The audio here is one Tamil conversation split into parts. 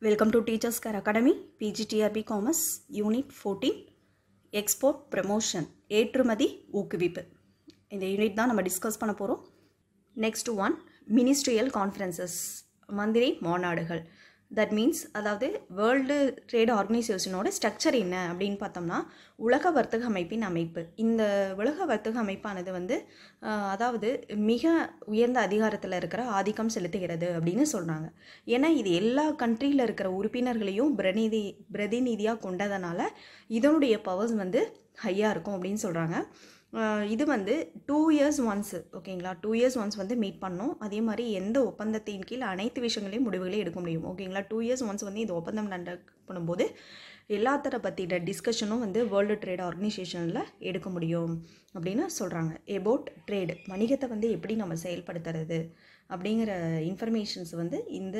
Welcome to Teachers Care Academy, PGTRB Commerce, Unit 14, export promotion ஏற்றுமதி ஊக்குவிப்பு இந்த யூனிட் தான் நம்ம டிஸ்கஸ் பண்ண போகிறோம் நெக்ஸ்ட் ஒன் மினிஸ்ட்ரியல் கான்ஃபரன்சஸ் மந்திரி மாநாடுகள் தட் மீன்ஸ் அதாவது வேர்ல்டு ட்ரேட் ஆர்கனைசேஷனோட ஸ்ட்ரக்சர் என்ன அப்படின்னு பார்த்தோம்னா உலக வர்த்தக அமைப்பின் அமைப்பு இந்த உலக வர்த்தக அமைப்பானது வந்து ஆஹ், அதாவது மிக உயர்ந்த அதிகாரத்தில் இருக்கிற ஆதிக்கம் செலுத்துகிறது அப்படின்னு சொல்கிறாங்க ஏன்னா இது எல்லா கண்ட்ரியில் இருக்கிற உறுப்பினர்களையும் பிரதிநிதி பிரதிநிதியாக கொண்டதனால இதனுடைய பவர்ஸ் வந்து ஹையாக இருக்கும் அப்படின்னு சொல்கிறாங்க இது வந்து டூ இயர்ஸ் ஒன்ஸ் ஓகேங்களா டூ இயர்ஸ் ஒன்ஸ் வந்து மீட் பண்ணோம் அதே மாதிரி எந்த ஒப்பந்தத்தின் கீழ் அனைத்து விஷயங்களையும் முடிவுகளையும் எடுக்க முடியும் ஓகேங்களா டூ இயர்ஸ் ஒன்ஸ் வந்து இந்த ஒப்பந்தம் நட பண்ணும்போது எல்லாத்தர பற்றின டிஸ்கஷனும் வந்து வேர்ல்டு ட்ரேட் ஆர்கனைசேஷனில் எடுக்க முடியும் அப்படின்னு சொல்கிறாங்க எபோட் ட்ரேடு வணிகத்தை வந்து எப்படி நம்ம செயல்படுத்துறது அப்படிங்கிற இன்ஃபர்மேஷன்ஸ் வந்து இந்த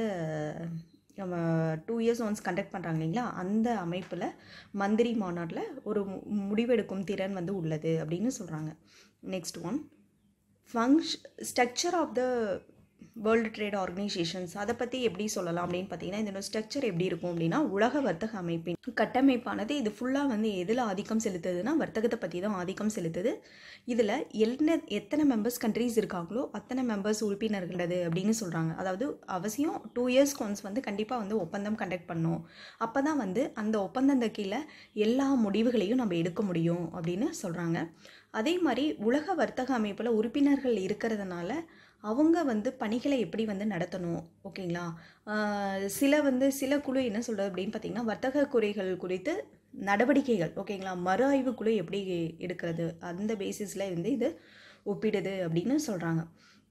நம்ம டூ இயர்ஸ் ஒன்ஸ் கண்டக்ட் பண்ணுறாங்க இல்லைங்களா அந்த அமைப்பில் மந்திரி மாநாட்டில் ஒரு மு- முடிவெடுக்கும் திறன் வந்து உள்ளது அப்படின்னு சொல்கிறாங்க next one function structure of the world trade organisations அதை பற்றி எப்படி சொல்லலாம் அப்படின்னு பார்த்தீங்கன்னா இதோட ஸ்ட்ரக்சர் எப்படி இருக்கும் அப்படின்னா உலக வர்த்தக அமைப்பின் கட்டமைப்பானது இது ஃபுல்லாக வந்து எதில் ஆதிக்கம் செலுத்துதுன்னா வர்த்தகத்தை பற்றி தான் ஆதிக்கம் செலுத்துது இதில் என்ன எத்தனை மெம்பர்ஸ் கண்ட்ரீஸ் இருக்காங்களோ அத்தனை மெம்பர்ஸ் உறுப்பினர்களது அப்படின்னு சொல்கிறாங்க அதாவது அவசியம் டூ இயர்ஸ் ஒன்ஸ் வந்து கண்டிப்பாக வந்து ஒப்பந்தம் கண்டக்ட் பண்ணணும் அப்போ தான் வந்து அந்த ஒப்பந்தந்த கீழே எல்லா முடிவுகளையும் நம்ம எடுக்க முடியும் அப்படின்னு சொல்கிறாங்க அதே மாதிரி உலக வர்த்தக அமைப்பில் உறுப்பினர்கள் இருக்கிறதுனால அவங்க வந்து பணிகளை எப்படி வந்து நடத்தணும் ஓகேங்களா ஆஹ் சில வந்து சில குழு என்ன சொல்கிறது அப்படின்னு பார்த்தீங்கன்னா வர்த்தக குறைகள் குறித்து நடவடிக்கைகள் ஓகேங்களா மறு ஆய்வு குழு எப்படி எடுக்கிறது அந்த பேசிஸில் வந்து இது ஒப்பிடுது அப்படின்னு சொல்கிறாங்க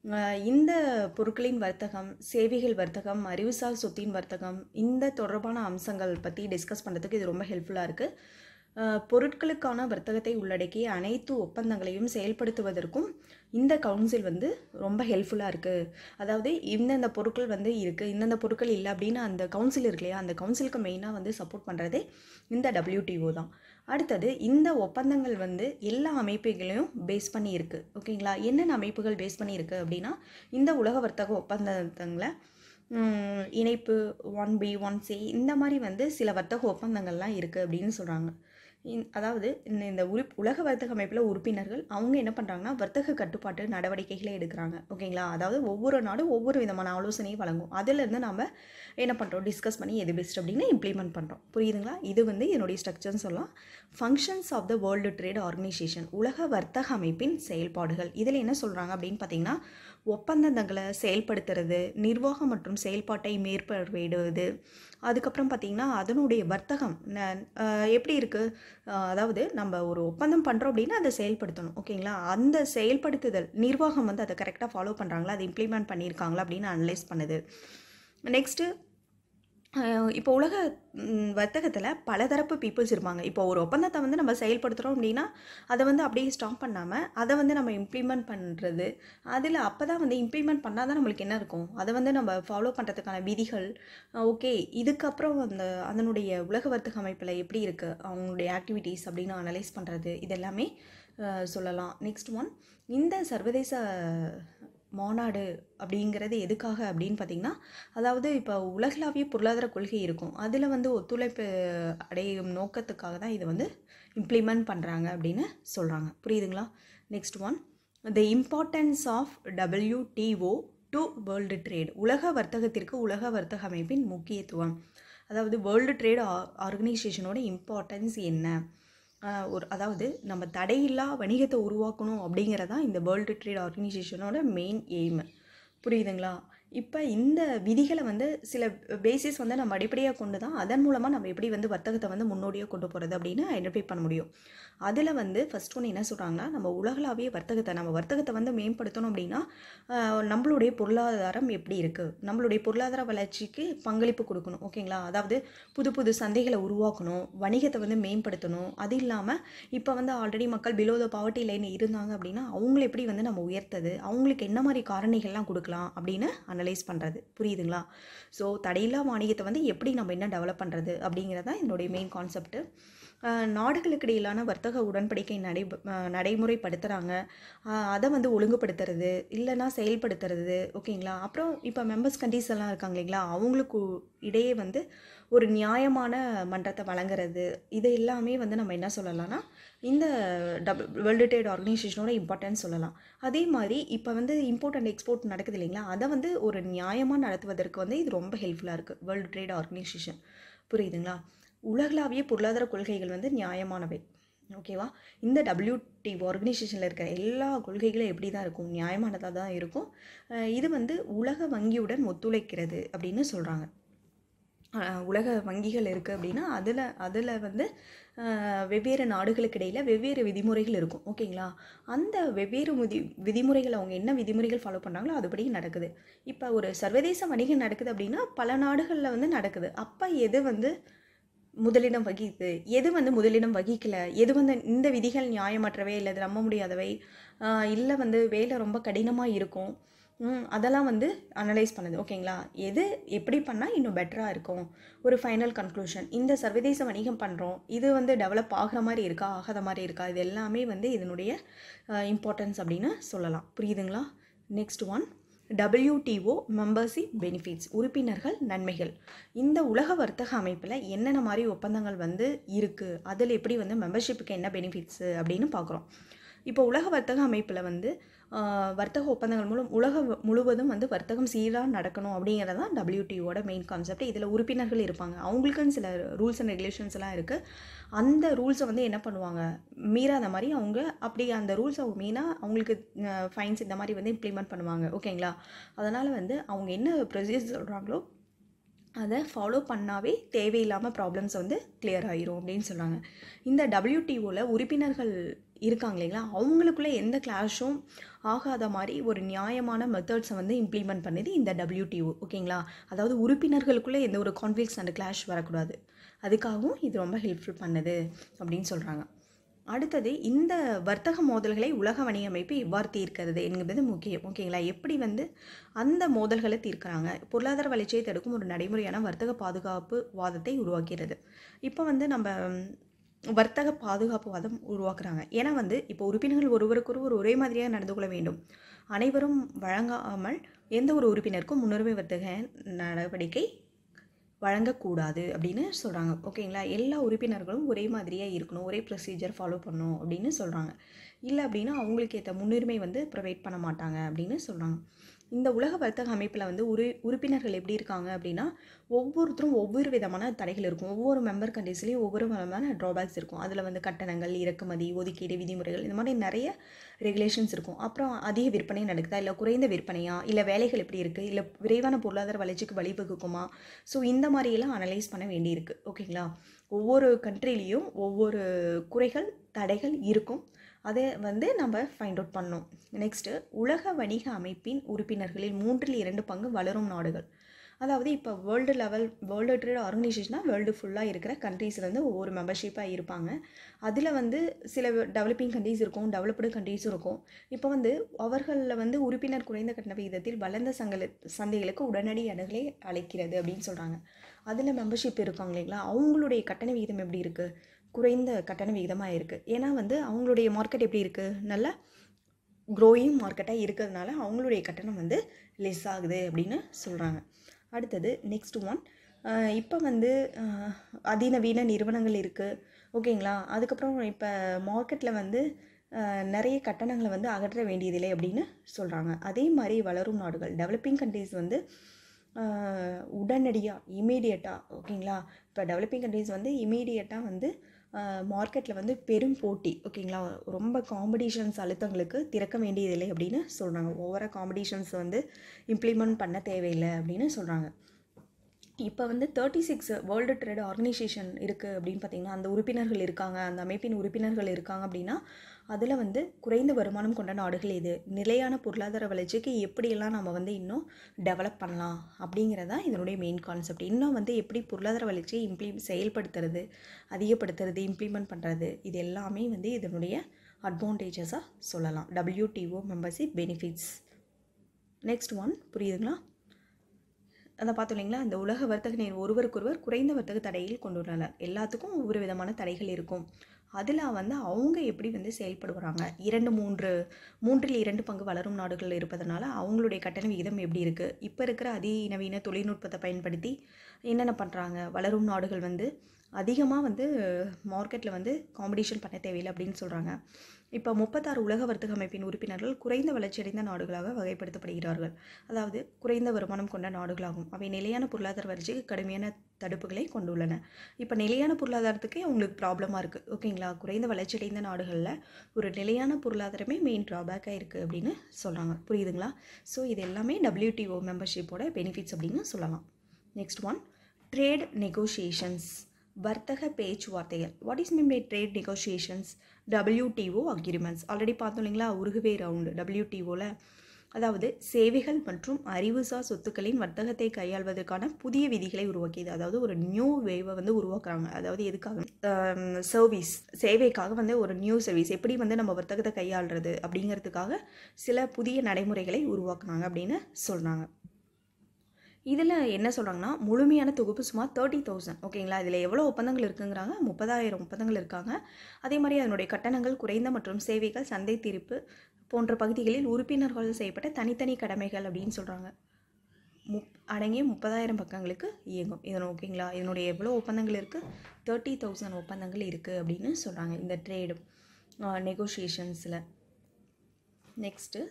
இந்த பொருட்களின் வர்த்தகம் சேவைகள் வர்த்தகம் அறிவுசார் சொத்தின் வர்த்தகம் இந்த தொடர்பான அம்சங்கள் பற்றி டிஸ்கஸ் பண்ணுறதுக்கு இது ரொம்ப ஹெல்ப்ஃபுல்லாக இருக்குது அஹ் பொருட்களுக்கான வர்த்தகத்தை உள்ளடக்கிய அனைத்து ஒப்பந்தங்களையும் செயல்படுத்துவதற்கும் இந்த கவுன்சில் வந்து ரொம்ப ஹெல்ப்ஃபுல்லாக இருக்குது அதாவது இந்தந்த பொருட்கள் வந்து இருக்குது இந்தந்த பொருட்கள் இல்லை அப்படின்னு அந்த கவுன்சில் இருக்கு இல்லையா அந்த கவுன்சிலுக்கு மெயினாக வந்து சப்போர்ட் பண்ணுறதே இந்த WTO தான் அடுத்தது இந்த ஒப்பந்தங்கள் வந்து எல்லா அமைப்புகளையும் பேஸ் பண்ணி இருக்குது ஓகேங்களா என்னென்ன அமைப்புகள் பேஸ் பண்ணி இருக்குது அப்படின்னா இந்த உலக வர்த்தக ஒப்பந்தங்களை ம், இணைப்பு ஒன் பி ஒன் சி இந்த மாதிரி வந்து சில வர்த்தக ஒப்பந்தங்கள்லாம் இருக்குது அப்படின்னு சொல்கிறாங்க அதாவது இந்த இந்த உறுப் உலக வர்த்தக அமைப்பில் உறுப்பினர்கள் அவங்க என்ன பண்ணுறாங்கன்னா வர்த்தக கட்டுப்பாட்டு நடவடிக்கைகளை எடுக்கிறாங்க ஓகேங்களா அதாவது ஒவ்வொரு நாடும் ஒவ்வொரு விதமான ஆலோசனையும் வழங்கும் அதிலிருந்து நம்ம என்ன பண்ணுறோம் டிஸ்கஸ் பண்ணி எது பெஸ்ட் அப்படின்னு இம்ப்ளிமெண்ட் பண்ணுறோம் புரியுதுங்களா இது வந்து என்னுடைய ஸ்ட்ரக்சர்னு சொல்லலாம் functions of the world trade organisation உலக வர்த்தக அமைப்பின் செயல்பாடுகள் இதில் என்ன சொல்கிறாங்க அப்படின்னு பார்த்தீங்கன்னா ஒப்பந்தங்களை செயல்படுத்துறது நிர்வாகம் மற்றும் செயல்பாட்டை மேற்பார்வையிடுவது அதுக்கப்புறம் பார்த்திங்கன்னா அதனுடைய வர்த்தகம் ந- அஹ் எப்படி இருக்குது அதாவது நம்ம ஒரு ஒப்பந்தம் பண்ணுறோம் அப்படின்னா அதை செயல்படுத்தணும் ஓகேங்களா அந்த செயல்படுத்துதல் நிர்வாகம் வந்து அதை கரெக்டாக ஃபாலோ பண்ணுறாங்களா அதை இம்ப்ளிமெண்ட் பண்ணியிருக்காங்களா அப்படின்னு அனலைஸ் பண்ணுது நெக்ஸ்ட்டு இப்போ உலக வர்த்தகத்தில் பலதரப்பு பீப்புள்ஸ் இருப்பாங்க இப்போ ஒரு ஒப்பந்தத்தை வந்து நம்ம செயல்படுத்துகிறோம் அப்படின்னா அதை வந்து அப்படியே ஸ்டாப் பண்ணாமல் அதை வந்து நம்ம இம்ப்ளிமெண்ட் பண்ணுறது அதில் அப்போ தான் வந்து இம்ப்ளிமெண்ட் பண்ணால் தான் நம்மளுக்கு என்ன இருக்கும் அதை வந்து நம்ம ஃபாலோ பண்ணுறதுக்கான விதிகள் ஓகே இதுக்கப்புறம் அந்த அதனுடைய உலக வர்த்தக அமைப்பில் எப்படி இருக்குது அவங்களுடைய ஆக்டிவிட்டீஸ் அப்படின்னு அனலைஸ் பண்ணுறது இதெல்லாமே அஹ், சொல்லலாம் நெக்ஸ்ட் ஒன் இந்த சர்வதேச மாநாடு அப்படிங்கிறது எதுக்காக அப்படின்னு பார்த்தீங்கன்னா அதாவது இப்போ உலகளாவிய பொருளாதார கொள்கை இருக்கும் அதில் வந்து ஒத்துழைப்பு அடையும் நோக்கத்துக்காக தான் இதை வந்து இம்ப்ளிமெண்ட் பண்ணுறாங்க அப்படின்னு சொல்கிறாங்க புரியுதுங்களா next one the importance of WTO to world trade உலக வர்த்தகத்திற்கு உலக வர்த்தக அமைப்பின் முக்கியத்துவம் அதாவது வேர்ல்டு ட்ரேட் ஆர்கனைசேஷனோட இம்பார்ட்டன்ஸ் என்ன ஆஹ் ஒரு அதாவது நம்ம தடையில்லா வணிகத்தை உருவாக்கணும் அப்படிங்கிறதான் இந்த வேர்ல்டு ட்ரேட் ஆர்கனைசேஷனோட மெயின் எய்ம் புரியுதுங்களா இப்போ இந்த விதிகளை வந்து சில பேசிஸ் வந்து நம்ம அடிப்படையாக கொண்டு தான் அதன் மூலமாக நம்ம எப்படி வந்து வர்த்தகத்தை வந்து முன்னோடியாக கொண்டு போகிறது அப்படின்னு ஐடென்டிஃபை பண்ண முடியும் அதில் வந்து ஃபர்ஸ்ட் ஒன்று என்ன சொல்கிறாங்கன்னா நம்ம உலகளாவிய வர்த்தகத்தை நம்ம வர்த்தகத்தை வந்து மேம்படுத்தணும் அப்படின்னா ஆஹ் நம்மளுடைய பொருளாதாரம் எப்படி இருக்குது நம்மளுடைய பொருளாதார வளர்ச்சிக்கு பங்களிப்பு கொடுக்கணும் ஓகேங்களா அதாவது புது புது சந்தைகளை உருவாக்கணும் வணிகத்தை வந்து மேம்படுத்தணும் அது இல்லாமல் இப்போ வந்து ஆல்ரெடி மக்கள் பிலோ த பாவர்ட்டி லைன் இருந்தாங்க அப்படின்னா அவங்கள எப்படி வந்து நம்ம உயர்த்தது அவங்களுக்கு என்ன மாதிரி காரணிகள்லாம் கொடுக்கலாம் அப்படின்னு அனலைஸ் பண்ணுறது புரியுதுங்களா ஸோ தடையில்லா வாணிகத்தை வந்து எப்படி நம்ம என்ன டெவலப் பண்ணுறது அப்படிங்கிறது தான் என்னுடைய மெயின் கான்செப்ட்டு அஹ், நாடுகளுக்கு இடையிலான வர்த்தக உடன்படிக்கை நடை அஹ், நடைமுறைப்படுத்துகிறாங்க அதை வந்து ஒழுங்குபடுத்துறது இல்லைன்னா செயல்படுத்துறது ஓகேங்களா அப்புறம் இப்போ மெம்பர்ஸ் கண்ட்ரிஸ் எல்லாம் இருக்காங்க இல்லைங்களா அவங்களுக்கு இடையே வந்து ஒரு நியாயமான மன்றத்தை வழங்குறது இது எல்லாமே வந்து நம்ம என்ன சொல்லலாம்னா இந்த டபுள் வேர்ல்டு ட்ரேட் ஆர்கனைசேஷனோட இம்பார்ட்டன்ஸ் சொல்லலாம் அதே மாதிரி இப்போ வந்து இம்போர்ட் அண்ட் எக்ஸ்போர்ட் நடக்குது இல்லைங்களா அதை வந்து ஒரு நியாயமாக நடத்துவதற்கு வந்து இது ரொம்ப ஹெல்ப்ஃபுல்லாக இருக்குது வேர்ல்டு ட்ரேட் ஆர்கனைசேஷன் புரியுதுங்களா உலகளாவிய பொருளாதார கொள்கைகள் வந்து நியாயமானவை ஓகேவா இந்த WTO ஆர்கனைசேஷனில் இருக்கிற எல்லா கொள்கைகளும் எப்படி தான் இருக்கும் நியாயமானதாக தான் இருக்கும் அஹ் இது வந்து உலக வங்கியுடன் ஒத்துழைக்கிறது அப்படின்னு சொல்கிறாங்க அஹ் உலக வங்கிகள் இருக்குது அப்படின்னா அதில் அதில் வந்து அஹ் வெவ்வேறு நாடுகளுக்கு இடையில் வெவ்வேறு விதிமுறைகள் இருக்கும் ஓகேங்களா அந்த வெவ்வேறு விதி விதிமுறைகள் அவங்க என்ன விதிமுறைகள் ஃபாலோ பண்ணுறாங்களோ அதுபடி நடக்குது இப்போ ஒரு சர்வதேச வணிகம் நடக்குது அப்படின்னா பல நாடுகளில் வந்து நடக்குது அப்போ எது வந்து முதலிடம் வகிக்குது எது வந்து முதலிடம் வகிக்கல எது வந்து இந்த விதிகள் நியாயமற்றவை இல்லை இது நம்ப முடியாதவை இல்லை வந்து வேலை ரொம்ப கடினமாக இருக்கும் ம், அதெல்லாம் வந்து அனலைஸ் பண்ணுது ஓகேங்களா எது எப்படி பண்ணால் இன்னும் பெட்டராக இருக்கும் ஒரு ஃபைனல் கன்க்ளூஷன் இந்த சர்வதேச வணிகம் பண்ணுறோம் இது வந்து டெவலப் ஆகிற மாதிரி இருக்கா ஆகாத மாதிரி இருக்கா இது எல்லாமே வந்து இதனுடைய இம்பார்ட்டன்ஸ் அப்படின்னு சொல்லலாம் புரியுதுங்களா next one WTO membership benefits உறுப்பினர்கள் நன்மைகள் இந்த உலக வர்த்தக அமைப்பில் என்னென்ன மாதிரி ஒப்பந்தங்கள் வந்து இருக்குது அதில் எப்படி வந்து மெம்பர்ஷிப்புக்கு என்ன பெனிஃபிட்ஸு அப்படின்னு பார்க்குறோம் இப்போ உலக வர்த்தக அமைப்பில் வந்து ஆஹ், வர்த்தக ஒப்பந்தங்கள் மூலம் உலக வ- முழுவதும் வந்து வர்த்தகம் சீராக நடக்கணும் அப்படிங்கிறது தான் டபிள்யூடிஓட மெயின் கான்செப்ட் இதில் உறுப்பினர்கள் இருப்பாங்க அவங்களுக்குன்னு சில ரூல்ஸ் அண்ட் ரெகுலேஷன்ஸ் எல்லாம் இருக்குது அந்த ரூல்ஸை வந்து என்ன பண்ணுவாங்க மீறாத மாதிரி அவங்க அப்படி அந்த ரூல்ஸை மீனா அவங்களுக்கு ஃபைன்ஸ் இந்த மாதிரி வந்து இம்ப்ளிமெண்ட் பண்ணுவாங்க ஓகேங்களா அதனால் வந்து அவங்க என்ன ப்ரொசீஜர் சொல்கிறாங்களோ அதை ஃபாலோ பண்ணாவே தேவையில்லாமல் ப்ராப்ளம்ஸ் வந்து clear ஆயிரும் அப்படின்னு சொல்கிறாங்க இந்த டபிள்யூடிஓவில் உறுப்பினர்கள் இருக்காங்க இல்லைங்களா அவங்களுக்குள்ள எந்த கிளாஷும் ஆகாத மாதிரி ஒரு நியாயமான மெத்தட்ஸை வந்து இம்ப்ளிமெண்ட் பண்ணுது இந்த டபிள்யூடிஓ ஓகேங்களா அதாவது உறுப்பினர்களுக்குள்ளே எந்த ஒரு கான்ஃப்ளிக்ஸ் அண்ட் கிளாஷ் வரக்கூடாது அதுக்காகவும் இது ரொம்ப ஹெல்ப்ஃபுல் பண்ணுது அப்படின்னு சொல்கிறாங்க அடுத்தது இந்த வர்த்தக மோதல்களை உலக வணிக அமைப்பு எவ்வாறு தீர்க்கிறது என்பது முக்கியம் ஓகேங்களா எப்படி வந்து அந்த மோதல்களை தீர்க்கறாங்க பொருளாதார வளர்ச்சியை தடுக்கும் ஒரு நடைமுறையான வர்த்தக பாதுகாப்பு வாதத்தை உருவாக்கிறது இப்போ வந்து நம்ம ம், வர்த்தக பாதுகாப்பு வாதம் உருவாக்குறாங்க ஏன்னா வந்து இப்போ உறுப்பினர்கள் ஒருவருக்கொருவர் ஒரே மாதிரியாக நடந்து கொள்ள வேண்டும் அனைவரும் வழங்காமல் எந்த ஒரு உறுப்பினருக்கும் முன்னுரிமை வர்த்தக நடவடிக்கை வழங்கக்கூடாது அப்படின்னு சொல்கிறாங்க ஓகேங்களா எல்லா உறுப்பினர்களும் ஒரே மாதிரியாக இருக்கணும் ஒரே ப்ரொசீஜர் ஃபாலோ பண்ணணும் அப்படின்னு சொல்கிறாங்க இல்லை அப்படின்னா அவங்களுக்கு ஏற்ற முன்னுரிமை வந்து ப்ரொவைட் பண்ண மாட்டாங்க அப்படின்னு சொல்கிறாங்க இந்த உலக வர்த்தக அமைப்பில் வந்து உறு உறுப்பினர்கள் எப்படி இருக்காங்க அப்படின்னா ஒவ்வொருத்தரும் ஒவ்வொரு விதமான தடைகள் இருக்கும் ஒவ்வொரு மெம்பர் கண்ட்ரீஸ்லேயும் ஒவ்வொரு விதமான ட்ராபேக்ஸ் இருக்கும் அதில் வந்து கட்டணங்கள் இறக்குமதி ஒதுக்கீடு விதிமுறைகள் இந்த மாதிரி நிறைய ரெகுலேஷன்ஸ் இருக்கும் அப்புறம் அதிக விற்பனை நடக்குதா இல்லை குறைந்த விற்பனையா இல்லை வேலைகள் எப்படி இருக்குது இல்லை விரைவான பொருளாதார வளர்ச்சிக்கு வழிவகுக்குமா ஸோ இந்த மாதிரியெல்லாம் அனலைஸ் பண்ண வேண்டியிருக்கு ஓகேங்களா ஒவ்வொரு கண்ட்ரிலையும் ஒவ்வொரு குறைகள் தடைகள் இருக்கும் அதை வந்து நம்ம ஃபைண்ட் அவுட் பண்ணோம் நெக்ஸ்ட்டு உலக வணிக அமைப்பின் உறுப்பினர்களில் மூன்றில் இரண்டு பங்கு வளரும் நாடுகள் அதாவது இப்போ வேர்ல்டு லெவல் வேர்ல்டு ட்ரேட் ஆர்கனைசேஷனாக வேர்ல்டு ஃபுல்லாக இருக்கிற கண்ட்ரீஸில் வந்து ஒவ்வொரு மெம்பர்ஷிப்பாக இருப்பாங்க அதில் வந்து சில டெவலப்பிங் கண்ட்ரீஸ் இருக்கும் டெவலப்டு கண்ட்ரீஸும் இருக்கும் இப்போ வந்து அவர்களில் வந்து உறுப்பினர் குறைந்த கட்டண விகிதத்தில் வளர்ந்த சங்கல சந்தைகளுக்கு உடனடி அணுகலை அழைக்கிறது அப்படின்னு சொல்கிறாங்க அதில் மெம்பர்ஷிப் இருக்காங்க இல்லைங்களா அவங்களுடைய கட்டண விகிதம் எப்படி இருக்குது குறைந்த கட்டண விகிதமாக இருக்குது ஏன்னா வந்து அவங்களுடைய மார்க்கெட் எப்படி இருக்குது நல்ல க்ரோயிங் மார்க்கெட்டாக இருக்கிறதுனால அவங்களுடைய கட்டணம் வந்து லெஸ் ஆகுது அப்படின்னு சொல்கிறாங்க அடுத்தது நெக்ஸ்ட் ஒன் இப்போ வந்து அஹ், அதிநவீன நிறுவனங்கள் இருக்குது ஓகேங்களா அதுக்கப்புறம் இப்போ மார்க்கெட்டில் வந்து அஹ், நிறைய கட்டணங்களை வந்து அகற்ற வேண்டியதில்லை அப்படின்னு சொல்கிறாங்க அதே மாதிரி வளரும் நாடுகள் டெவலப்பிங் கண்ட்ரீஸ் வந்து உடனடியாக இமீடியட்டாக ஓகேங்களா இப்போ டெவலப்பிங் கண்ட்ரீஸ் வந்து இமீடியட்டாக வந்து மார்க்கெட்டில் வந்து பெரும் போட்டி ஓகேங்களா ரொம்ப காம்படிஷன்ஸ் அழுத்தங்களுக்கு திறக்க வேண்டியதில்லை அப்படின்னு சொல்கிறாங்க ஓவராக காம்படிஷன்ஸ் வந்து இம்ப்ளிமெண்ட் பண்ண தேவையில்லை அப்படின்னு சொல்கிறாங்க இப்போ வந்து thirty six world trade organisation இருக்குது அப்படின்னு பார்த்தீங்கன்னா அந்த உறுப்பினர்கள் இருக்காங்க அந்த அமைப்பின் உறுப்பினர்கள் இருக்காங்க அப்படின்னா அதில் வந்து குறைந்த வருமானம் கொண்ட நாடுகள் எது நிலையான பொருளாதார வளர்ச்சிக்கு எப்படியெல்லாம் நம்ம வந்து இன்னும் டெவலப் பண்ணலாம் அப்படிங்கிறதா இதனுடைய மெயின் கான்செப்ட் இன்னும் வந்து எப்படி பொருளாதார வளர்ச்சியை இம்ப்ளி செயல்படுத்துறது அதிகப்படுத்துறது இம்ப்ளிமெண்ட் பண்ணுறது இது எல்லாமே வந்து இதனுடைய அட்வான்டேஜஸாக சொல்லலாம் WTO membership benefits next one புரியுதுங்களா அதை பார்த்தோம் இல்லைங்களா இந்த உலக வர்த்தக நீர் ஒருவருக்கொருவர் குறைந்த வர்த்தக தடையில் கொண்டுள்ளனர் எல்லாத்துக்கும் ஒவ்வொரு விதமான தடைகள் இருக்கும் அதில் வந்து அவங்க எப்படி வந்து செயல்படுறாங்க இரண்டு மூன்று மூன்றில் இரண்டு பங்கு வளரும் நாடுகள் இருப்பதனால அவங்களுடைய கட்டண விகிதம் எப்படி இருக்குது இப்போ இருக்கிற அதிநவீன தொழில்நுட்பத்தை பயன்படுத்தி என்னென்ன பண்ணுறாங்க வளரும் நாடுகள் வந்து அதிகமாக வந்து மார்க்கெட்டில் வந்து காம்படிஷன் பண்ண தேவையில்லை அப்படின்னு சொல்கிறாங்க இப்போ முப்பத்தாறு உலக வர்த்தக அமைப்பின் உறுப்பினர்கள் குறைந்த வளர்ச்சியடைந்த நாடுகளாக வகைப்படுத்தப்படுகிறார்கள் அதாவது குறைந்த வருமானம் கொண்ட நாடுகளாகும் அவை நிலையான பொருளாதார வளர்ச்சிக்கு கடுமையான தடுப்புகளை கொண்டுள்ளன இப்போ நிலையான பொருளாதாரத்துக்கே அவங்களுக்கு ப்ராப்ளமாக இருக்குது ஓகேங்களா குறைந்த வளர்ச்சியடைந்த நாடுகளில் ஒரு நிலையான பொருளாதாரமே மெயின் ட்ராபேக்காக இருக்குது அப்படின்னு சொல்கிறாங்க புரியுதுங்களா ஸோ இது எல்லாமே டபிள்யூடிஓ மெம்பர்ஷிப்போட பெனிஃபிட்ஸ் அப்படின்னு சொல்லலாம் நெக்ஸ்ட் ஒன் ட்ரேட் நெகோசியேஷன்ஸ் வர்த்தக பேச்சுவார்த்தைகள் what is mean by trade negotiations WTO agreements already பார்த்தோம் இல்லைங்களா உருகுவே ரவுண்டு டபிள்யூடிஓவில் அதாவது சேவைகள் மற்றும் அறிவுசார் சொத்துக்களின் வர்த்தகத்தை கையாள்வதற்கான புதிய விதிகளை உருவாக்கியது அதாவது ஒரு நியூ வேவை வந்து உருவாக்குறாங்க அதாவது எதுக்காக சர்வீஸ் சேவைக்காக வந்து ஒரு நியூ சர்வீஸ் எப்படி வந்து நம்ம வர்த்தகத்தை கையாளுறது அப்படிங்கிறதுக்காக சில புதிய நடைமுறைகளை உருவாக்குனாங்க அப்படின்னு சொல்கிறாங்க இதில் என்ன சொல்கிறாங்கன்னா முழுமையான தொகுப்பு சுமார் தேர்ட்டி தௌசண்ட் ஓகேங்களா இதில் எவ்வளோ ஒப்பந்தங்கள் இருக்குங்கிறாங்க முப்பதாயிரம் ஒப்பந்தங்கள் இருக்காங்க அதே மாதிரி அதனுடைய கட்டணங்கள் குறைந்த மற்றும் சேவைகள் சந்தை தீர்ப்பு போன்ற பகுதிகளில் உறுப்பினர்கள் செய்யப்பட்ட தனித்தனி கடமைகள் அப்படின்னு சொல்கிறாங்க முப் அடங்கிய முப்பதாயிரம் பக்கங்களுக்கு இயங்கும் இதன் ஓகேங்களா இதனுடைய எவ்வளோ ஒப்பந்தங்கள் இருக்குது தேர்ட்டி தௌசண்ட் ஒப்பந்தங்கள் இருக்குது அப்படின்னு சொல்கிறாங்க இந்த ட்ரேடு நெகோஷியேஷன்ஸில் நெக்ஸ்ட்டு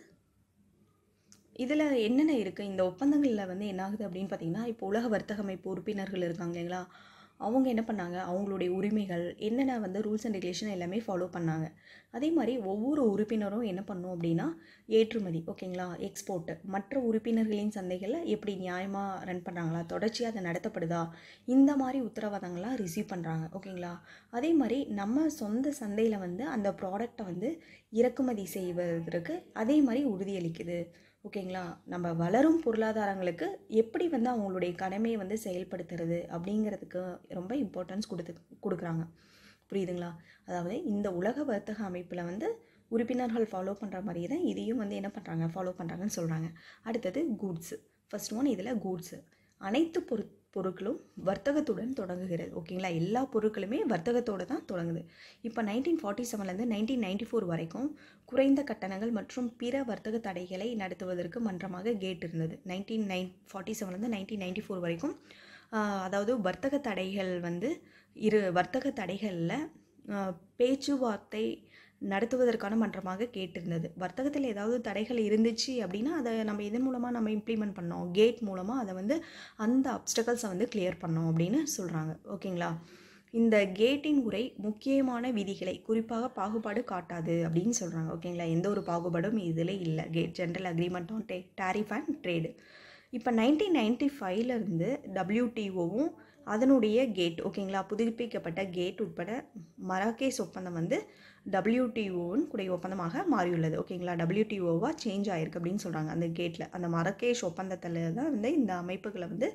இதில் என்னென்ன இருக்குது இந்த ஒப்பந்தங்களில் வந்து என்ன ஆகுது அப்படின்னு பார்த்தீங்கன்னா இப்போ உலக வர்த்தக அமைப்பு உறுப்பினர்கள் இருக்காங்க இல்லைங்களா அவங்க என்ன பண்ணாங்க அவங்களுடைய உரிமைகள் என்னென்ன வந்து ரூல்ஸ் அண்ட் ரெகுலேஷன் எல்லாமே ஃபாலோ பண்ணாங்க அதே மாதிரி ஒவ்வொரு உறுப்பினரும் என்ன பண்ணும் அப்படின்னா ஏற்றுமதி ஓகேங்களா எக்ஸ்போர்ட்டு மற்ற உறுப்பினர்களின் சந்தைகளில் எப்படி நியாயமாக ரன் பண்ணுறாங்களா தொடர்ச்சியாக அதை நடத்தப்படுதா இந்த மாதிரி உத்தரவாதங்கள்லாம் ரிசீவ் பண்ணுறாங்க ஓகேங்களா அதே மாதிரி நம்ம சொந்த சந்தையில் வந்து அந்த ப்ராடக்டை வந்து இறக்குமதி செய்வதற்கு அதே மாதிரி உறுதியளிக்குது ஓகேங்களா நம்ம வளரும் பொருளாதாரங்களுக்கு எப்படி வந்து அவங்களுடைய கடமையை வந்து செயல்படுத்துறது அப்படிங்கிறதுக்கு ரொம்ப இம்பார்ட்டன்ஸ் கொடுத்து கொடுக்குறாங்க புரியுதுங்களா அதாவது இந்த உலக வர்த்தக அமைப்பில் வந்து உறுப்பினர்கள் ஃபாலோ பண்ணுற மாதிரியே தான் இதையும் வந்து என்ன பண்ணுறாங்க ஃபாலோ பண்ணுறாங்கன்னு சொல்கிறாங்க அடுத்தது கூட்ஸு ஃபர்ஸ்ட் ஒன் இதில் கூட்ஸு அனைத்து பொரு பொருட்களும் வர்த்தகத்துடன் தொடங்குகிறது ஓகேங்களா எல்லா பொருட்களுமே வர்த்தகத்தோடு தான் தொடங்குது இப்போ நைன்டீன் ஃபார்ட்டி செவன்லேருந்து நைன்டீன் நைன்டி ஃபோர் வரைக்கும் குறைந்த கட்டணங்கள் மற்றும் பிற வர்த்தக தடைகளை நடத்துவதற்கு மன்றமாக கேட் இருந்தது நைன்டீன் நைன் ஃபார்ட்டி செவன்லேருந்து நைன்டீன் நைன்டி ஃபோர் வரைக்கும் அதாவது வர்த்தக தடைகள் வந்து இரு வர்த்தக தடைகளில் பேச்சுவார்த்தை நடத்துவதற்கான மன்றமாக கேட்டிருந்தது வர்த்தகத்தில் ஏதாவது தடைகள் இருந்துச்சு அப்படின்னா அதை நம்ம இதன் மூலமாக நம்ம இம்ப்ளிமெண்ட் பண்ணோம் கேட் மூலமாக அதை வந்து அந்த அப்டக்கல்ஸை வந்து கிளியர் பண்ணோம் அப்படின்னு சொல்கிறாங்க ஓகேங்களா இந்த கேட்டின் உரை முக்கியமான விதிகளை குறிப்பாக பாகுபாடு காட்டாது அப்படின்னு சொல்கிறாங்க ஓகேங்களா எந்த ஒரு பாகுபாடும் இதில் இல்லை கேட் ஜென்ரல் அக்ரிமெண்ட் ஆன் டே டேரிஃப் அண்ட் ட்ரேடு இப்போ நைன்டீன் நைன்டி ஃபைவ்லேருந்து டபிள்யூடிஓவும் அதனுடைய கேட் ஓகேங்களா புதுப்பிக்கப்பட்ட கேட் உட்பட மராகேஸ் ஒப்பந்தம் வந்து டபிள்யூடிஓவின் கூடிய ஒப்பந்தமாக மாறியுள்ளது ஓகேங்களா டபிள்யூடிஓவாக சேஞ்ச் ஆயிருக்கு அப்படின்னு சொல்கிறாங்க அந்த கேட்டில் அந்த மரகேஷ் ஒப்பந்தத்தில் தான் வந்து இந்த அமைப்புகளை வந்து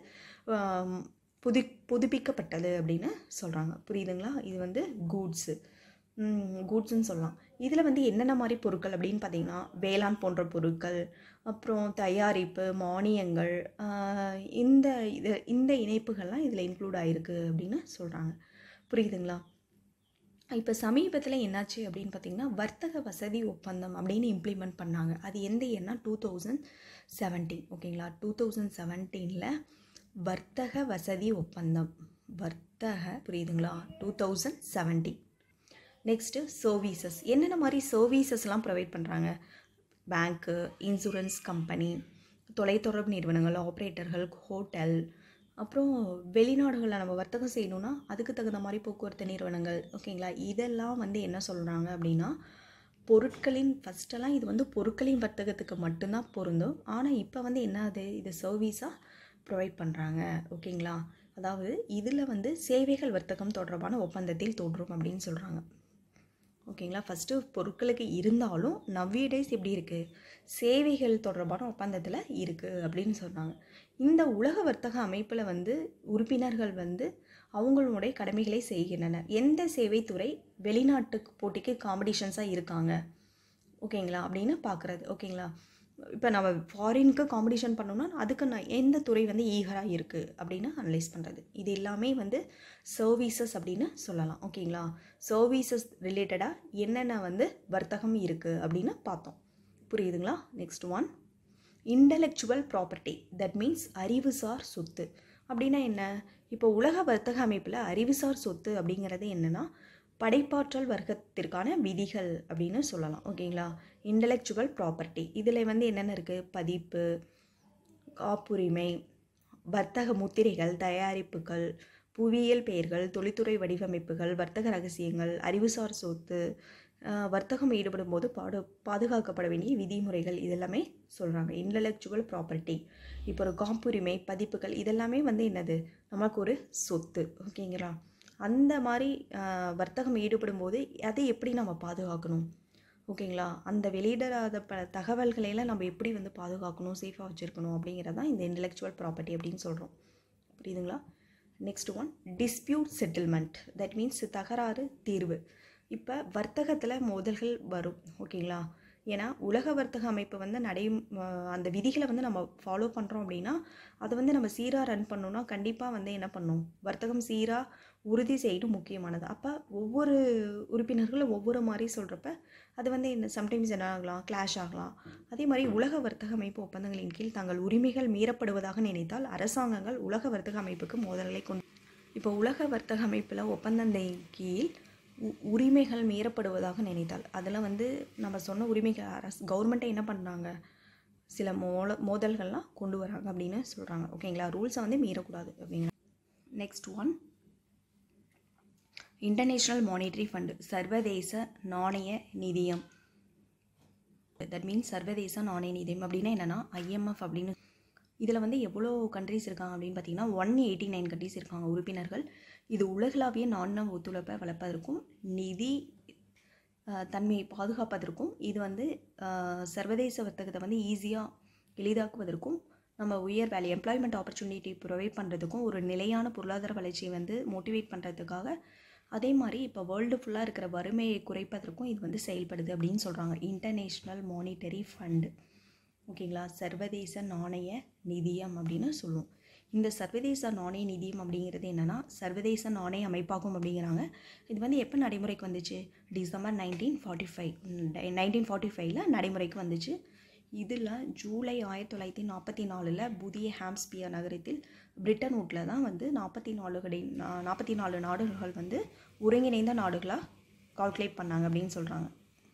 புது புதுப்பிக்கப்பட்டது அப்படின்னு சொல்கிறாங்க புரியுதுங்களா இது வந்து கூட்ஸு கூட்ஸுன்னு சொல்லலாம் இதில் வந்து என்னென்ன மாதிரி பொருட்கள் அப்படின்னு பார்த்தீங்கன்னா வேளாண் போன்ற பொருட்கள் அப்புறம் தயாரிப்பு மானியங்கள் இந்த இது இந்த இணைப்புகள்லாம் இதில் இன்க்ளூட் ஆகிருக்கு அப்படின்னு சொல்கிறாங்க புரியுதுங்களா இப்போ சமீபத்தில் என்னாச்சு அப்படின்னு பார்த்தீங்கன்னா வர்த்தக வசதி ஒப்பந்தம் அப்படின்னு இம்ப்ளிமெண்ட் பண்ணாங்க அது எந்த இயர்னா டூ தௌசண்ட் செவன்டீன் ஓகேங்களா டூ தௌசண்ட் செவன்டீனில் வர்த்தக வசதி ஒப்பந்தம் வர்த்தக புரியுதுங்களா two thousand seventeen next services என்னென்ன மாதிரி சர்வீசஸ்லாம் ப்ரொவைட் பண்ணுறாங்க பேங்க்கு இன்சூரன்ஸ் கம்பெனி தொலைத்தொடர்பு நிறுவனங்கள் ஆப்ரேட்டர்கள் ஹோட்டல் அப்புறம் வெளிநாடுகளில் நம்ம வர்த்தகம் செய்யணுன்னா அதுக்கு தகுந்த மாதிரி போக்குவரத்து நிறுவனங்கள் ஓகேங்களா இதெல்லாம் வந்து என்ன சொல்கிறாங்க அப்படின்னா பொருட்களின் ஃபஸ்ட்டெல்லாம் இது வந்து பொருட்களின் வர்த்தகத்துக்கு மட்டும்தான் பொருந்தும் ஆனால் இப்போ வந்து என்ன அது இது சர்வீஸாக ப்ரொவைட் பண்ணுறாங்க ஓகேங்களா அதாவது இதில் வந்து சேவைகள் வர்த்தகம் தொடர்பான ஒப்பந்தத்தில் தோன்றும் அப்படின்னு சொல்கிறாங்க ஓகேங்களா ஃபஸ்ட்டு பொருட்களுக்கு இருந்தாலும் நவ்வியடேஸ் எப்படி இருக்குது சேவைகள் தொடர்பான ஒப்பந்தத்தில் இருக்குது அப்படின்னு சொன்னாங்க இந்த உலக வர்த்தக அமைப்பில் வந்து உறுப்பினர்கள் வந்து அவங்களுடைய கடமைகளை செய்கின்றனர் எந்த சேவைத்துறை வெளிநாட்டு போட்டிக்கு காம்படிஷன்ஸாக இருக்காங்க ஓகேங்களா அப்படின்னு பார்க்குறது ஓகேங்களா இப்போ நம்ம ஃபாரினுக்கு காம்படிஷன் பண்ணோம்னா அதுக்கு நான் எந்த துறை வந்து ஈகராக இருக்குது அப்படின்னு அனலைஸ் பண்ணுறது இது எல்லாமே வந்து சர்வீசஸ் அப்படின்னு சொல்லலாம் ஓகேங்களா சர்வீசஸ் ரிலேட்டடாக என்னென்ன வந்து வர்த்தகம் இருக்குது அப்படின்னு பார்த்தோம் புரியுதுங்களா next one intellectual property that means அறிவுசார் சொத்து அப்படின்னா என்ன இப்போ உலக வர்த்தக அமைப்பில் அறிவுசார் சொத்து அப்படிங்கிறது என்னென்னா படைப்பாற்றல் வர்க்கத்திற்கான விதிகள் அப்படின்னு சொல்லலாம் ஓகேங்களா இன்டலெக்சுவல் ப்ராப்பர்ட்டி இதில் வந்து என்னென்ன இருக்குது பதிப்பு காப்புரிமை வர்த்தக முத்திரைகள் தயாரிப்புகள் புவியியல் பெயர்கள் தொழில்துறை வடிவமைப்புகள் வர்த்தக ரகசியங்கள் அறிவுசார் சொத்து அஹ், வர்த்தகம் ஈடுபடும் போது பாடு பாதுகாக்கப்பட வேண்டிய விதிமுறைகள் இதெல்லாமே சொல்கிறாங்க இன்டலெக்சுவல் ப்ராப்பர்ட்டி இப்போ ஒரு காப்புரிமை பதிப்புகள் இதெல்லாமே வந்து என்னது நமக்கு ஒரு சொத்து ஓகேங்களா அந்த மாதிரி அஹ், வர்த்தகம் ஈடுபடும் போது அதை எப்படி நம்ம பாதுகாக்கணும் ஓகேங்களா அந்த வெளியிடாத ப தகவல்களையெல்லாம் நம்ம எப்படி வந்து பாதுகாக்கணும் சேஃபாக வச்சுருக்கணும் அப்படிங்கிறது தான் இந்த இன்டெலெக்சுவல் ப்ராப்பர்ட்டி அப்படின்னு சொல்கிறோம் புரியுதுங்களா next one dispute settlement that means தகராறு தீர்வு இப்போ வர்த்தகத்தில் மோதல்கள் வரும் ஓகேங்களா ஏன்னா உலக வர்த்தக அமைப்பு வந்து நடை அஹ் அந்த விதிகளை வந்து நம்ம ஃபாலோ பண்ணுறோம் அப்படின்னா அதை வந்து நம்ம சீராக ரன் பண்ணோம்னா கண்டிப்பாக வந்து என்ன பண்ணும் வர்த்தகம் சீராக உறுதி செய்யணும் முக்கியமானது அப்போ ஒவ்வொரு உறுப்பினர்களும் ஒவ்வொரு மாதிரி சொல்கிறப்ப அது வந்து என்ன சம்டைம்ஸ் என்ன ஆகலாம் கிளாஷ் ஆகலாம் அதே மாதிரி உலக வர்த்தக அமைப்பு ஒப்பந்தங்களின் கீழ் தங்கள் உரிமைகள் மீறப்படுவதாக நினைத்தால் அரசாங்கங்கள் உலக வர்த்தக அமைப்புக்கு மோதல்களை கொண்டு இப்போ உலக வர்த்தக அமைப்பில் ஒப்பந்தத்தின் கீழ் உ- உரிமைகள் மீறப்படுவதாக நினைத்தால் அதில் வந்து நம்ம சொன்ன உரிமைகள் அரசு கவர்மெண்ட்டை என்ன பண்ணாங்க சில மோல மோதல்கள்லாம் கொண்டு வராங்க அப்படின்னு சொல்கிறாங்க ஓகேங்களா ரூல்ஸை வந்து மீறக்கூடாது அப்படிங்கிற next one international monetary fund சர்வதேச நாணய நிதியம் தட் மீன்ஸ் சர்வதேச நாணய நிதியம் அப்படின்னா என்னென்னா ஐஎம்எஃப் அப்படின்னு இதில் வந்து எவ்வளோ கண்ட்ரீஸ் இருக்காங்க அப்படின்னு பார்த்தீங்கன்னா ஒன் எயிட்டி நைன் கண்ட்ரீஸ் இருக்காங்க உறுப்பினர்கள் இது உலகளாவிய நாணய ஒத்துழைப்பை வளர்ப்பதற்கும் நிதி அஹ், தன்மையை பாதுகாப்பதற்கும் இது வந்து அஹ், சர்வதேச வர்த்தகத்தை வந்து ஈஸியாக எளிதாக்குவதற்கும் நம்ம உயர் வேலை எம்ப்ளாய்மெண்ட் ஆப்பர்ச்சுனிட்டி ப்ரொவைட் பண்ணுறதுக்கும் ஒரு நிலையான பொருளாதார வளர்ச்சியை வந்து மோட்டிவேட் பண்ணுறதுக்காக அதே மாதிரி இப்போ வேர்ல்டு ஃபுல்லாக இருக்கிற வறுமையை குறைப்பதற்கும் இது வந்து செயல்படுது அப்படின்னு சொல்கிறாங்க இன்டர்நேஷ்னல் மானிட்டரி ஃபண்டு ஓகேங்களா சர்வதேச நாணய நிதியம் அப்படின்னு சொல்லுவோம் இந்த சர்வதேச நாணய நிதியம் அப்படிங்கிறது என்னென்னா சர்வதேச நாணய அமைப்பாகும் அப்படிங்கிறாங்க இது வந்து எப்போ நடைமுறைக்கு வந்துச்சு December nineteen forty five nineteen forty ஃபைவ்ல நடைமுறைக்கு வந்துச்சு இதில் ஜூலை ஆயிரத்தி தொள்ளாயிரத்தி நாற்பத்தி நாலில் புதிய ஹாம்ஸ்பியர் நகரத்தில் பிரிட்டன் ஊட்டில் தான் வந்து நாற்பத்தி நாலுகளின் நாற்பத்தி நாலு நாடுகள் வந்து ஒருங்கிணைந்த நாடுகளாக கால்குலேட் பண்ணாங்க அப்படின்னு சொல்கிறாங்க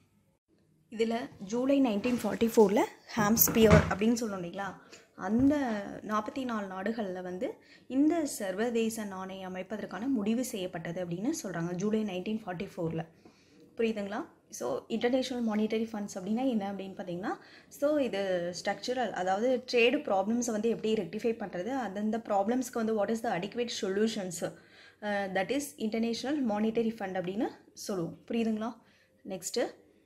இதில் ஜூலை நைன்டீன் ஃபார்ட்டி ஃபோரில் ஹாம்ஸ்பியர் அப்படின்னு சொல்லணும் இல்லைங்களா அந்த நாற்பத்தி நாலு நாடுகளில் வந்து இந்த சர்வதேச நாணயம் அமைப்பதற்கான முடிவு செய்யப்பட்டது அப்படின்னு சொல்கிறாங்க ஜூலை நைன்டீன் ஃபார்ட்டி ஃபோரில் புரியுதுங்களா ஸோ இன்டர்நேஷ்னல் மானிட்டரி ஃபண்ட்ஸ் அப்படின்னா என்ன அப்படின்னு பார்த்தீங்கன்னா ஸோ இது ஸ்ட்ரக்சரல் அதாவது ட்ரேடு ப்ராப்ளம்ஸை வந்து எப்படி ரெக்டிஃபை பண்ணுறது அந்தந்த ப்ராப்ளம்ஸ்க்கு வந்து what is the adequate solutions that is International Monetary Fund அப்படின்னு சொல்லுவோம் புரியுதுங்களா நெக்ஸ்ட்டு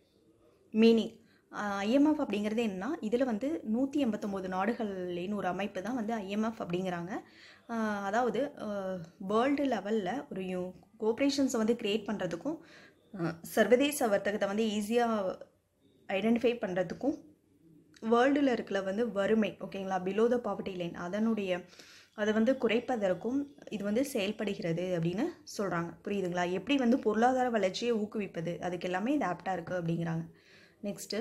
மீனிங் ஐஎம்எஃப் அப்படிங்கிறது என்னன்னா இதில் வந்து நூற்றி எண்பத்தொம்போது நாடுகளின் ஒரு அமைப்பு தான் வந்து ஐஎம்எஃப் அப்படிங்கிறாங்க ஆஹ் அதாவது வேர்ல்டு லெவலில் ஒரு யூ கோஆப்ரேஷன்ஸை வந்து க்ரியேட் பண்ணுறதுக்கும் சர்வதேச வர்த்தகத்தை வந்து ஈஸியாக ஐடென்டிஃபை பண்ணுறதுக்கும் வேர்ல்டில் இருக்கிற வந்து வறுமை ஓகேங்களா பிலோ த பாவர்ட்டி லைன் அதனுடைய அதை வந்து குறைப்பதற்கும் இது வந்து செயல்படுகிறது அப்படின்னு சொல்கிறாங்க புரியுதுங்களா எப்படி வந்து பொருளாதார வளர்ச்சியை ஊக்குவிப்பது அதுக்கு எல்லாமே இது ஆப்டாக இருக்குது அப்படிங்கிறாங்க next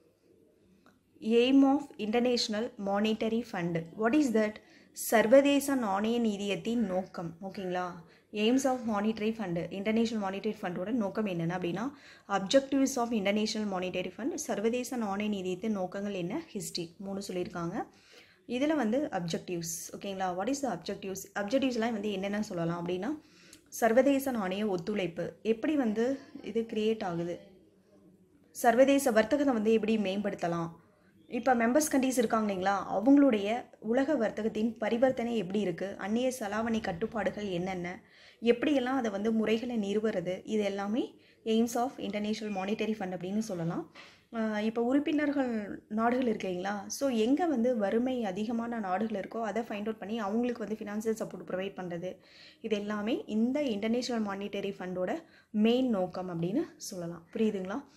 aim of International monetary Fund what is that சர்வதேச நாணய நிதியத்தின் நோக்கம் ஓகேங்களா aims of Monetary Fund International Monetary ஃபண்டோட நோக்கம் என்னென்ன அப்படின்னா objectives of International Monetary Fund சர்வதேச நாணய நிதியத்தின் நோக்கங்கள் என்ன ஹிஸ்ட்ரி மூணு சொல்லியிருக்காங்க இதில் வந்து அப்ஜெக்டிவ்ஸ் ஓகேங்களா வாட் இஸ் த அப்ஜெக்டிவ்ஸ் அப்ஜெக்டிவ்ஸ்லாம் வந்து என்னென்ன சொல்லலாம் அப்படின்னா சர்வதேச நாணய ஒத்துழைப்பு எப்படி வந்து இது கிரியேட் ஆகுது சர்வதேச வர்த்தகத்தை வந்து எப்படி மேம்படுத்தலாம் இப்போ மெம்பர்ஸ் கண்ட்ரீஸ் இருக்காங்க இல்லைங்களா அவங்களுடைய உலக வர்த்தகத்தின் பரிவர்த்தனை எப்படி இருக்குது அந்நிய செலாவணி கட்டுப்பாடுகள் என்னென்ன எப்படியெல்லாம் அதை வந்து முறைகளை நிறுவுறது இது எல்லாமே aims of International Monetary Fund அப்படின்னு சொல்லலாம் ஆஹ் இப்போ உறுப்பினர்கள் நாடுகள் இருக்கீங்களா ஸோ எங்கே வந்து வறுமை அதிகமான நாடுகள் இருக்கோ அதை ஃபைண்ட் அவுட் பண்ணி அவங்களுக்கு வந்து ஃபினான்சியல் சப்போர்ட் ப்ரொவைட் பண்ணுறது இது எல்லாமே இந்த இன்டர்நேஷ்னல் மானிட்டரி ஃபண்டோட மெயின் நோக்கம் அப்படின்னு சொல்லலாம் புரியுதுங்களா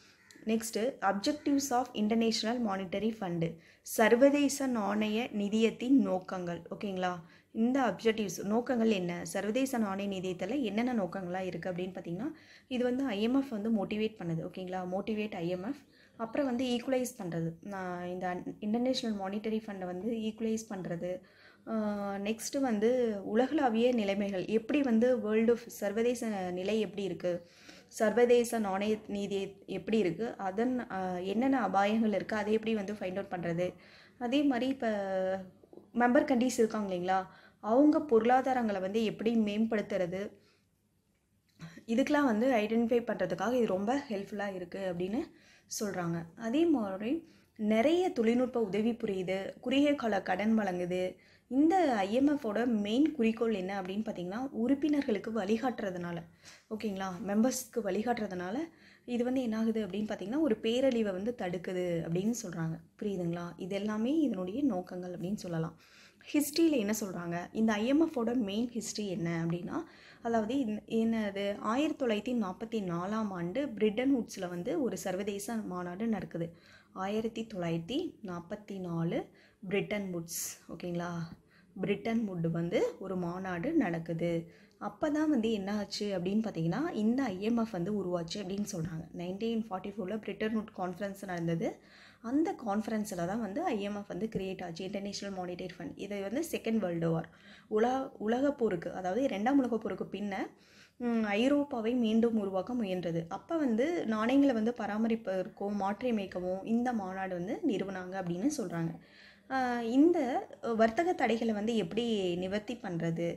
next objectives of International monetary fund சர்வதேச நாணய நிதியத்தின் நோக்கங்கள் ஓகேங்களா இந்த அப்ஜெக்டிவ்ஸ் நோக்கங்கள் என்ன சர்வதேச நாணய நிதியத்தில் என்னென்ன நோக்கங்களாக இருக்குது அப்படின்னு பார்த்தீங்கன்னா இது வந்து ஐஎம்எஃப் வந்து மோட்டிவேட் பண்ணுது ஓகேங்களா மோட்டிவேட் ஐஎம்எஃப் அப்புறம் வந்து ஈக்குவலைஸ் பண்ணுறது இந்த இன்டர்நேஷ்னல் மானிட்டரி ஃபண்டை வந்து ஈக்குவலைஸ் பண்ணுறது நெக்ஸ்ட்டு வந்து உலகளாவிய நிலைமைகள் எப்படி வந்து வேர்ல்டு சர்வதேச நிலை எப்படி இருக்குது சர்வதேச நாணய நீதி எப்படி இருக்குது அதன் என்னென்ன அபாயங்கள் இருக்குது அதை எப்படி வந்து ஃபைண்ட் அவுட் பண்ணுறது அதே மாதிரி இப்போ மெம்பர் கண்ட்ரிஸ் இருக்காங்க இல்லைங்களா அவங்க பொருளாதாரங்களை வந்து எப்படி மேம்படுத்துறது இதுக்கெலாம் வந்து ஐடென்டிஃபை பண்ணுறதுக்காக இது ரொம்ப ஹெல்ப்ஃபுல்லாக இருக்குது அப்படின்னு சொல்கிறாங்க அதே மாதிரி நிறைய தொழில்நுட்ப உதவி புரியுது குறுகிய கால கடன் வழங்குது இந்த ஐஎம்எஃபோட மெயின் குறிக்கோள் என்ன அப்படின்னு பார்த்தீங்கன்னா உறுப்பினர்களுக்கு வழிகாட்டுறதுனால ஓகேங்களா மெம்பர்ஸ்க்கு வழிகாட்டுறதுனால இது வந்து என்ன ஆகுது அப்படின்னு பார்த்தீங்கன்னா ஒரு பேரழிவை வந்து தடுக்குது அப்படின்னு சொல்கிறாங்க புரியுதுங்களா இது எல்லாமே இதனுடைய நோக்கங்கள் அப்படின்னு சொல்லலாம் ஹிஸ்ட்ரியில் என்ன சொல்கிறாங்க இந்த ஐஎம்எஃபோட மெயின் ஹிஸ்ட்ரி என்ன அப்படின்னா அதாவது என்னது ஆயிரத்தி தொள்ளாயிரத்தி நாற்பத்தி நாலாம் ஆண்டு பிரிட்டன் வுட்ஸில் வந்து ஒரு சர்வதேச மாநாடு நடக்குது ஆயிரத்தி தொள்ளாயிரத்தி நாற்பத்தி நாலு பிரிட்டன் வுட்ஸ் ஓகேங்களா பிரிட்டன் வுட் வந்து ஒரு மாநாடு நடக்குது அப்போ தான் வந்து என்ன ஆச்சு அப்படின்னு பார்த்தீங்கன்னா இந்த ஐஎம்எஃப் வந்து உருவாச்சு அப்படின்னு சொல்கிறாங்க நைன்டீன் ஃபார்ட்டி ஃபோரில் பிரிட்டன் வுட் கான்ஃபரன்ஸ் நடந்தது அந்த கான்ஃபரன்ஸில் தான் வந்து ஐஎம்எஃப் வந்து கிரியேட் ஆச்சு இன்டர்நேஷ்னல் மானிட்டரி ஃபண்ட் இது வந்து செகண்ட் வேர்ல்டு வார் உலக உலகப் போருக்கு அதாவது ரெண்டாம் உலகப் போருக்கு பின்ன ஐரோப்பாவை மீண்டும் உருவாக்க முயன்றது அப்போ வந்து நாணயங்களை வந்து பராமரிப்பதற்கும் மாற்றியமைக்கவும் இந்த மாநாடு வந்து நிறுவனாங்க அப்படின்னு சொல்கிறாங்க இந்த வர்த்தக தடைகளை வந்து எப்படி நிவர்த்தி பண்ணுறது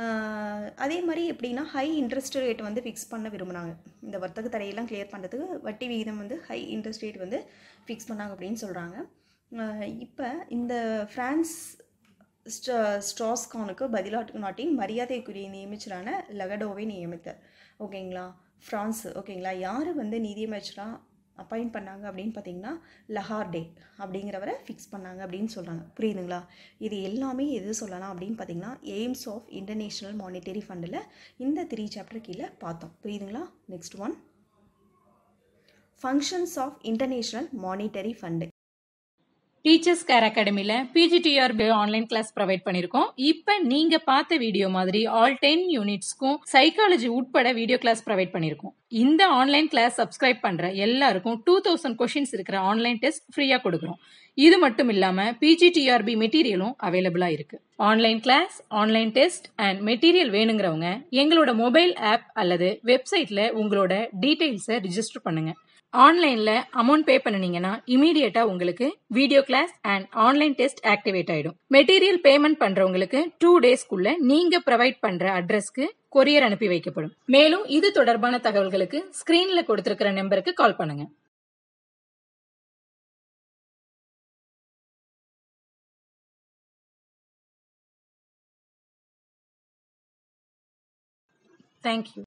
அதே மாதிரி எப்படின்னா ஹை இன்ட்ரெஸ்ட் ரேட் வந்து ஃபிக்ஸ் பண்ண விரும்பினாங்க இந்த வர்த்தக தடையெல்லாம் கிளியர் பண்ணுறதுக்கு வட்டி விகிதம் வந்து ஹை இன்ட்ரெஸ்ட் ரேட் வந்து ஃபிக்ஸ் பண்ணாங்க அப்படின்னு சொல்கிறாங்க இப்போ இந்த ஃப்ரான்ஸ் ஸ்ட ஸ்ட்ராஸ்கானுக்கு பதிலாட்டு நாட்டின் மரியாதைக்குரிய நியமிச்சரான லகடோவை நியமித்தார் ஓகேங்களா ஃப்ரான்ஸ் ஓகேங்களா யார் வந்து நிதியமைச்சராக அப்பாயிண்ட் பண்ணாங்க அப்படின்னு பார்த்தீங்கன்னா லஹார்டே அப்படிங்கிறவரை ஃபிக்ஸ் பண்ணாங்க அப்படின்னு சொல்கிறாங்க புரியுதுங்களா இது எல்லாமே எது சொல்லலாம் அப்படின்னு பார்த்தீங்கன்னா எய்ம்ஸ் ஆஃப் இன்டர்நேஷ்னல் மானிட்டரி ஃபண்டில் இந்த த்ரீ சாப்டர் கீழே பார்த்தோம் புரியுதுங்களா next one functions of International monetary Fund Teachers Care அகாடமியில் பிஜிடிஆர்பி ஆன்லைன் கிளாஸ் ப்ரொவைட் பண்ணியிருக்கோம் இப்போ நீங்கள் பார்த்த வீடியோ மாதிரி ஆல் டென் யூனிட்ஸ்க்கும் சைக்காலஜி உட்பட வீடியோ கிளாஸ் ப்ரொவைட் பண்ணியிருக்கோம் இந்த ஆன்லைன் கிளாஸ் சப்ஸ்கிரைப் பண்ணுற எல்லாருக்கும் டூ தௌசண்ட் கொஷின்ஸ் இருக்கிற ஆன்லைன் டெஸ்ட் ஃப்ரீயாக கொடுக்குறோம் இது மட்டும் இல்லாமல் பிஜிடிஆர்பி மெட்டீரியலும் அவைலபிளாக இருக்கு online class online test and material வேணுங்கிறவங்க எங்களோட மொபைல் ஆப் அல்லது வெப்சைட்டில் உங்களோட டீட்டெயில்ஸை ரிஜிஸ்டர் பண்ணுங்க ஆன்லைன்ல அமௌண்ட் பே பண்ணினீங்கன்னா இமீடியட்டா உங்களுக்கு video class and online test activate ஆயிடும் மெட்டீரியல் பேமெண்ட் பண்றவங்களுக்கு டூ டேஸ்க்குள்ள நீங்க ப்ரொவைட் பண்ற அட்ரஸ்க்கு கொரியர் அனுப்பி வைக்கப்படும் மேலும் இது தொடர்பான தகவல்களுக்கு ஸ்கிரீன்ல கொடுத்திருக்கிற நம்பருக்கு கால் பண்ணுங்க தேங்க்யூ